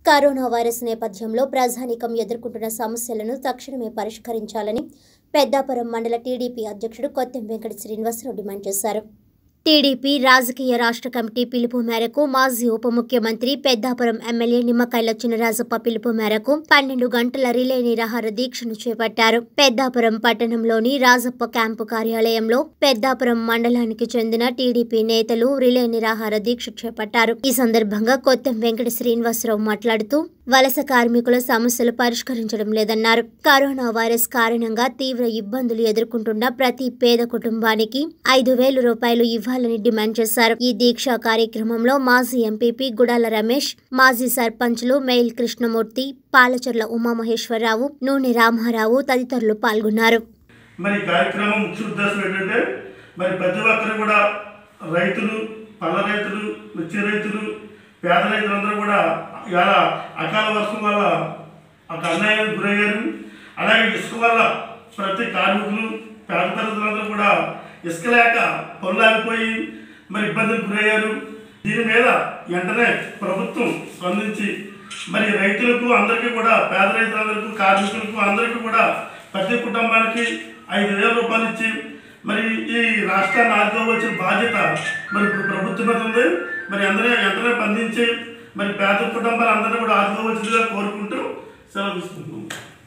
corona virus నేపథ్యంలో ప్రజానీకం ఎదుర్కొంటున్న సమస్యలను తక్షణమే పరిష్కరించాలని పెద్దాపురం మండల టీడీపీ అధ్యక్షుడు కొత్తెం వెంకట శ్రీనివాసరావు డిమాండ్ చేశారు టీడీపీ రాజకీయ రాష్ట్ర కమిటీ పిలుపు మేరకు మాజీ ఉప ముఖ్యమంత్రి పెద్దాపురం ఎమ్మెల్యే నిమ్మకాయల చినరాజప్ప పిలుపు మేరకు పన్నెండు గంటల రిలే నిరాహార దీక్షను చేపట్టారు పెద్దాపురం పట్టణంలోని రాజప్ప క్యాంపు కార్యాలయంలో పెద్దాపురం మండలానికి చెందిన టీడీపీ నేతలు రిలే నిరాహార దీక్ష చేపట్టారు ఈ సందర్భంగా కొత్తెం వెంకట శ్రీనివాసరావు మాట్లాడుతూ వలస కార్మికుల సమస్యలు పరిష్కరించడం లేదన్నారు కరోనా వైరస్ కారణంగా తీవ్ర ఇబ్బందులు ఎదుర్కొంటున్న ప్రతి పేద కుటుంబానికి ఐదు వేల రూపాయలు ఇవ్వాలని డిమాండ్ చేశారు ఈ దీక్షా కార్యక్రమంలో మాజీ ఎంపీపీ గుడాల రమేష్ మాజీ సర్పంచ్లు మేల్ కృష్ణమూర్తి పాలచర్ల ఉమామహేశ్వరరావు నూనె రామారావు తదితరులు పాల్గొన్నారు మరి ఈ కార్యక్రమం ముఖ్య ఉద్దేశం ఏంటంటే మరి ప్రతి ఒక్కరు కూడా రైతులు పళ్ళ రైతులు మిర్చి రైతులు పేద రైతులందరూ కూడా ఇవాళ అకాల వర్షం వల్ల ఒక అన్యాయానికి గురయ్యారు అలాగే ఇసుక వల్ల ప్రతి కార్మికులు పేద తరగతులందరూ కూడా ఇసుక లేక పనులు ఆగిపోయి మరి ఇబ్బందులకు గురయ్యారు దీని మీద వెంటనే ప్రభుత్వం స్పందించి మరి రైతులకు అందరికీ కూడా పేద రైతులందరికీ కార్మికులకు అందరికీ కూడా ప్రతి కుటుంబానికి ఐదు వేల రూపాయలు ఇచ్చి మరి ఈ రాష్ట్రాన్ని ఆదుకోవాల్సిన బాధ్యత మరి ఇప్పుడు ప్రభుత్వం మీద ఉంది మరి అందరూ వెంటనే స్పందించి మరి పేద కుటుంబాలు అందరినీ కూడా ఆదుకోవాల్సిందిగా కోరుకుంటూ సెలవు తీసుకుంటున్నాం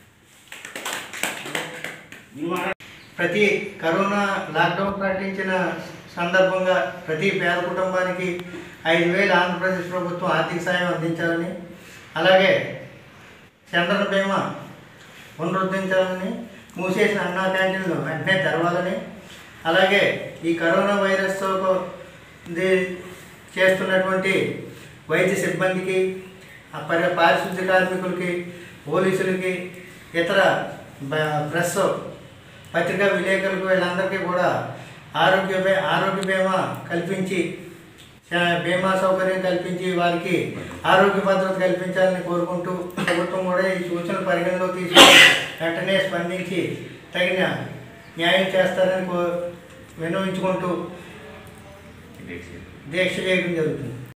ప్రతి కరోనా లాక్డౌన్ ప్రకటించిన సందర్భంగా ప్రతి పేద కుటుంబానికి ఐదు వేలు ఆంధ్రప్రదేశ్ ప్రభుత్వం ఆర్థిక సాయం అందించాలని అలాగే చంద్రన బీమా పునరుద్ధరించాలని మూసేసిన అన్నా క్యాంటీన్లు వెంటనే తెరవాలని అలాగే ఈ కరోనా వైరస్తో ఇది చేస్తున్నటువంటి వైద్య సిబ్బందికి ఆ పరి పారిశుద్ధ్య కార్మికులకి పోలీసులకి ఇతర బ- ప్రెస్ పత్రికా విలేకరులకు వీళ్ళందరికీ కూడా ఆరోగ్య బీ- ఆరోగ్య బీమా కల్పించి చ- బీమా సౌకర్యం కల్పించి వారికి ఆరోగ్య భద్రత కల్పించాలని కోరుకుంటూ ప్రభుత్వం కూడా ఈ సూచనలు పరిగణలో తీసుకుని వెంటనే స్పందించి తగిన న్యాయం చేస్తారని కో విన్నవించుకుంటూ దీక్ష చేయడం జరుగుతుంది